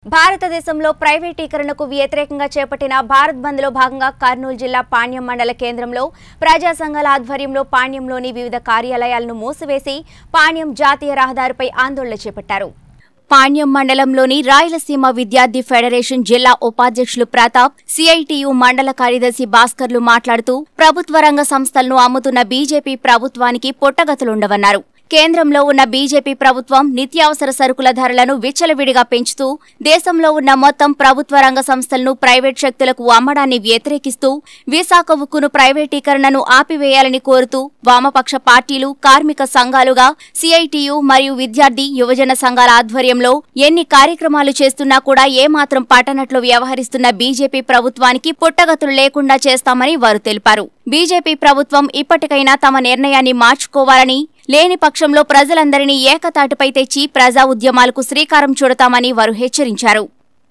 భారతదేశంలో ప్రైవేటీకరణకు వ్యతిరేకంగా చేపట్టిన భారత్ బంద్లో భాగంగా కర్నూలు జిల్లా పాణ్యం మండల కేంద్రంలో ప్రజా సంఘాల ఆధ్వర్యంలో పాణ్యంలోని వివిధ కార్యాలయాలను మూసివేసి పాణ్యం జాతీయ రహదారిపై ఆందోళన చేపట్టారు పాణ్యం మండలంలోని రాయలసీమ విద్యార్థి ఫెడరేషన్ జిల్లా ఉపాధ్యక్షులు ప్రతాప్ సిఐటియు మండల కార్యదర్శి భాస్కర్లు మాట్లాడుతూ ప్రభుత్వ రంగ సంస్థలను అమ్ముతున్న బీజేపీ ప్రభుత్వానికి పొట్టగతులుండవన్నారు కేంద్రంలో ఉన్న బీజేపీ ప్రభుత్వం నిత్యావసర సరుకుల ధరలను విచ్చలవిడిగా పెంచుతూ దేశంలో ఉన్న మొత్తం ప్రభుత్వ రంగ సంస్థలను ప్రైవేట్ శక్తులకు అమ్మడాన్ని వ్యతిరేకిస్తూ విశాఖ ఉక్కును ప్రైవేటీకరణను ఆపివేయాలని కోరుతూ వామపక్ష పార్టీలు కార్మిక సంఘాలుగా సిఐటియు మరియు విద్యార్థి యువజన సంఘాల ఆధ్వర్యంలో ఎన్ని కార్యక్రమాలు చేస్తున్నా కూడా ఏమాత్రం పట్టనట్లు వ్యవహరిస్తున్న బీజేపీ ప్రభుత్వానికి పుట్టగతులు లేకుండా చేస్తామని వారు తెలిపారు బీజేపీ ప్రభుత్వం ఇప్పటికైనా తమ నిర్ణయాన్ని మార్చుకోవాలని లేని పక్షంలో ప్రజలందరినీ ఏకతాటిపై తెచ్చి ప్రజా ఉద్యమాలకు శ్రీకారం చుడతామని వారు హెచ్చరించారు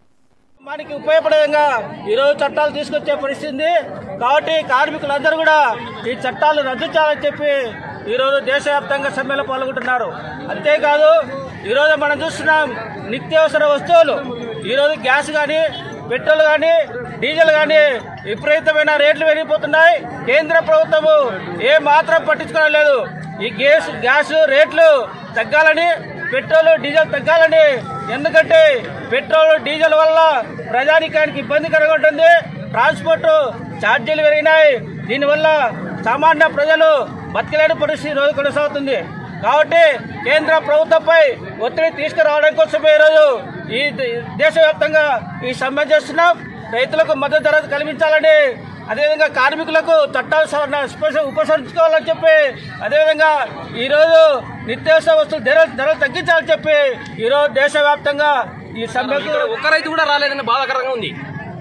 మనకి ఉపయోగపడే విధంగా ఈరోజు చట్టాలు తీసుకొచ్చే పరిస్థితి ఉంది కాబట్టి కార్మికులందరూ కూడా ఈ చట్టాలు రద్దు చేయాలని చెప్పి ఈరోజు దేశవ్యాప్తంగా సమ్మెలో పాల్గొంటున్నారు అంతేకాదు ఈరోజు మనం చూస్తున్నాం నిత్యావసర వస్తువులు ఈరోజు గ్యాస్ కానీ పెట్రోల్ కానీ డీజిల్ కానీ విపరీతమైన రేట్లు పెరిగిపోతున్నాయి కేంద్ర ప్రభుత్వము ఏ మాత్రం పట్టించుకోవడం లేదు ఈ గ్యాస్ గ్యాస్ రేట్లు తగ్గాలని పెట్రోల్ డీజిల్ తగ్గాలని ఎందుకంటే పెట్రోల్ డీజిల్ వల్ల ప్రజానికానికి ఇబ్బందికరంగా ఉంటుంది ట్రాన్స్పోర్ట్ ఛార్జీలు పెరిగినాయి దీనివల్ల సామాన్య ప్రజలు బతకలేని పరిస్థితి రోజు కొనసాగుతుంది కాబట్టి కేంద్ర ప్రభుత్వంపై ఒత్తిడి తీసుకురావడం కోసమే ఈరోజు ఈ ద- దేశవ్యాప్తంగా ఈ సమ్మె చేస్తున్నాం రైతులకు మద్దతు ధర కల్పించాలని అదేవిధంగా కార్మికులకు చట్టాలు సవరణ స్ప- ఉపసంహరించుకోవాలని చెప్పి అదేవిధంగా ఈరోజు నిత్యావసర వస్తువుల ధరలు ధరలు తగ్గించాలని చెప్పి ఈరోజు దేశవ్యాప్తంగా ఈ సమ్మెకు ఇక్కడ ఒక్క రైతు కూడా రాలేదని బాధాకరంగా ఉంది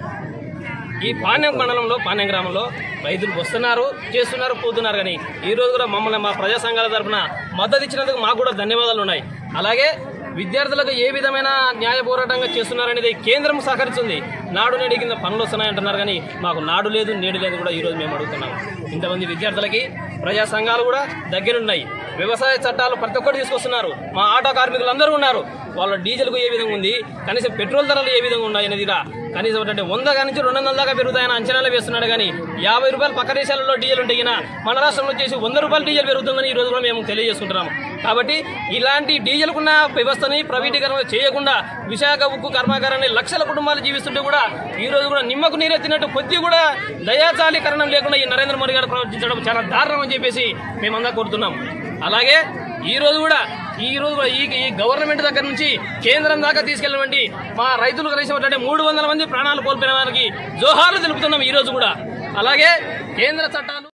ఈ పాణ్యం మండలంలో పాణ్యం గ్రామంలో రైతులు వస్తున్నారు చేస్తున్నారు పోతున్నారు కానీ ఈ రోజు కూడా మమ్మల్ని మా ప్రజా సంఘాల తరఫున మద్దతు ఇచ్చినందుకు మాకు కూడా ధన్యవాదాలు ఉన్నాయి అలాగే విద్యార్థులకు ఏ విధమైన న్యాయ పోరాటంగా చేస్తున్నారనేది కేంద్రం సహకరిస్తుంది నాడు నేడు కింద పనులు వస్తున్నాయంటున్నారు కానీ మాకు నాడు లేదు నేడు లేదు కూడా ఈరోజు మేము అడుగుతున్నాము ఇంతమంది విద్యార్థులకి ప్రజా సంఘాలు కూడా దగ్గరున్నాయి వ్యవసాయ చట్టాలు ప్రతి ఒక్కరు తీసుకొస్తున్నారు మా ఆటో కార్మికులు అందరూ ఉన్నారు వాళ్ళ డీజిల్కు ఏ విధంగా ఉంది కనీసం పెట్రోల్ ధరలు ఏ విధంగా ఉన్నాయి అనేది కూడా కనీసం ఏంటంటే వంద నుంచి రెండు వందల దాకా పెరుగుతాయని అంచనాలు వేస్తున్నాడు కానీ యాభై రూపాయలు పక్క దేశాలలో డీజిల్ ఉంటే గిన మన రాష్ట్రంలో చేసి వంద రూపాయలు డీజిల్ పెరుగుతుందని ఈ రోజు కూడా మేము తెలియజేసుకుంటున్నాము కాబట్టి ఇలాంటి డీజిల్కున్న వ్యవస్థని ప్రైవేటీకరణ చేయకుండా విశాఖ ఉక్కు కర్మాగారాన్ని లక్షల కుటుంబాలు జీవిస్తుంటే కూడా ఈ రోజు కూడా నిమ్మకు నీరెత్తినట్టు కొద్ది కూడా దయాచాలీకరణం లేకుండా ఈ నరేంద్ర మోడీ గారు ప్రవర్తించడం చాలా దారుణం అని చెప్పేసి మేమంతా కోరుతున్నాం అలాగే ఈ రోజు కూడా ఈ రోజు కూడా ఈ ఈ గవర్నమెంట్ దగ్గర నుంచి కేంద్రం దాకా తీసుకెళ్ళినటువంటి మా రైతులు కలిసినటువంటి మూడు వందల మంది ప్రాణాలు కోల్పోయిన వారికి జోహార్లు తెలుపుతున్నాం ఈ రోజు కూడా అలాగే కేంద్ర చట్టాలు